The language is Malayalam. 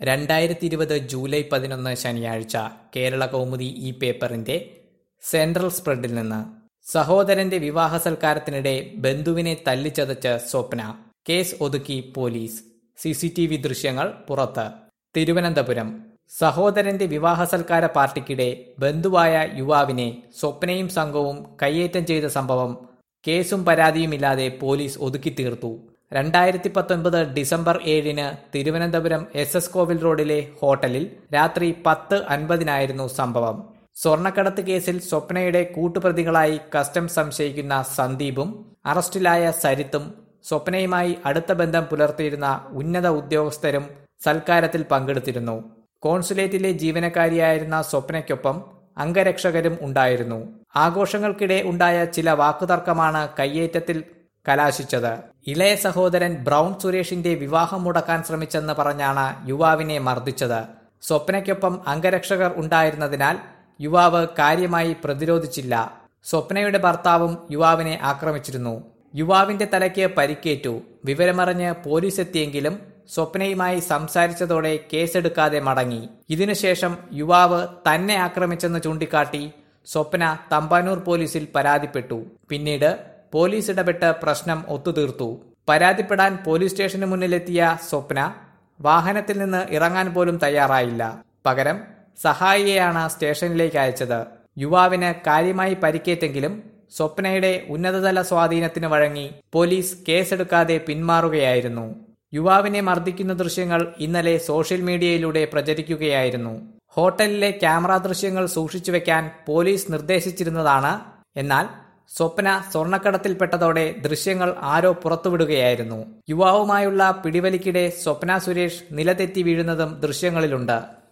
രണ്ടായിരത്തി ഇരുപത് ജൂലൈ പതിനൊന്ന് ശനിയാഴ്ച കേരള കൗമുദി ഈ പേപ്പറിന്റെ സെൻട്രൽ സ്പ്രെഡിൽ നിന്ന് സഹോദരന്റെ വിവാഹ സൽക്കാരത്തിനിടെ ബന്ധുവിനെ തല്ലിച്ചതച്ച് സ്വപ്ന കേസ് ഒതുക്കി police C C T V ദൃശ്യങ്ങൾ പുറത്ത് തിരുവനന്തപുരം സഹോദരന്റെ വിവാഹ സൽക്കാര പാർട്ടിക്കിടെ ബന്ധുവായ യുവാവിനെ സ്വപ്നയും സംഘവും കയ്യേറ്റം ചെയ്ത സംഭവം കേസും പരാതിയുമില്ലാതെ പോലീസ് ഒതുക്കി തീർത്തു രണ്ടായിരത്തി പത്തൊൻപത് ഡിസംബർ ഏഴിന് തിരുവനന്തപുരം എസ് എസ് കോവിൽ റോഡിലെ ഹോട്ടലിൽ രാത്രി പത്ത് അൻപതിനായിരുന്നു സംഭവം സ്വർണ്ണക്കടത്ത് കേസിൽ സ്വപ്നയുടെ കൂട്ടുപ്രതികളായി കസ്റ്റംസ് സംശയിക്കുന്ന സന്ദീപും അറസ്റ്റിലായ സരിത്തും സ്വപ്നയുമായി അടുത്ത ബന്ധം പുലർത്തിയിരുന്ന ഉന്നത ഉദ്യോഗസ്ഥരും സൽക്കാരത്തിൽ പങ്കെടുത്തിരുന്നു കോൺസുലേറ്റിലെ ജീവനക്കാരിയായിരുന്ന സ്വപ്നയ്ക്കൊപ്പം അംഗരക്ഷകരും ഉണ്ടായിരുന്നു ആഘോഷങ്ങൾക്കിടെ ഉണ്ടായ ചില വാക്കുതർക്കമാണ് കയ്യേറ്റത്തിൽ കലാശിച്ചത് ഇളയ സഹോദരൻ ബ്രൗൺ സുരേഷിന്റെ വിവാഹം മുടക്കാൻ ശ്രമിച്ചെന്ന് പറഞ്ഞാണ് യുവാവിനെ മർദ്ദിച്ചത് സ്വപ്നയ്ക്കൊപ്പം അംഗരക്ഷകർ ഉണ്ടായിരുന്നതിനാൽ യുവാവ് കാര്യമായി പ്രതിരോധിച്ചില്ല സ്വപ്നയുടെ ഭർത്താവും യുവാവിനെ ആക്രമിച്ചിരുന്നു യുവാവിന്റെ തലയ്ക്ക് പരിക്കേറ്റു വിവരമറിഞ്ഞ് പോലീസ് എത്തിയെങ്കിലും സ്വപ്നയുമായി സംസാരിച്ചതോടെ കേസെടുക്കാതെ മടങ്ങി ഇതിനുശേഷം യുവാവ് തന്നെ ആക്രമിച്ചെന്ന് ചൂണ്ടിക്കാട്ടി സ്വപ്ന തമ്പാനൂർ പോലീസിൽ പരാതിപ്പെട്ടു പിന്നീട് പോലീസ് ഇടപെട്ട് പ്രശ്നം ഒത്തുതീർത്തു പരാതിപ്പെടാൻ പോലീസ് സ്റ്റേഷന് മുന്നിലെത്തിയ സ്വപ്ന വാഹനത്തിൽ നിന്ന് ഇറങ്ങാൻ പോലും തയ്യാറായില്ല പകരം സഹായിയെയാണ് സ്റ്റേഷനിലേക്ക് അയച്ചത് യുവാവിന് കാര്യമായി പരിക്കേറ്റെങ്കിലും സ്വപ്നയുടെ ഉന്നതതല സ്വാധീനത്തിന് വഴങ്ങി പോലീസ് കേസെടുക്കാതെ പിന്മാറുകയായിരുന്നു യുവാവിനെ മർദ്ദിക്കുന്ന ദൃശ്യങ്ങൾ ഇന്നലെ സോഷ്യൽ മീഡിയയിലൂടെ പ്രചരിക്കുകയായിരുന്നു ഹോട്ടലിലെ ക്യാമറ ദൃശ്യങ്ങൾ സൂക്ഷിച്ചുവെക്കാൻ പോലീസ് നിർദ്ദേശിച്ചിരുന്നതാണ് എന്നാൽ സ്വപ്ന സ്വർണ്ണക്കടത്തിൽപ്പെട്ടതോടെ ദൃശ്യങ്ങൾ ആരോ പുറത്തുവിടുകയായിരുന്നു യുവാവുമായുള്ള പിടിവലിക്കിടെ സ്വപ്ന സുരേഷ് നിലതെറ്റി വീഴുന്നതും ദൃശ്യങ്ങളിലുണ്ട്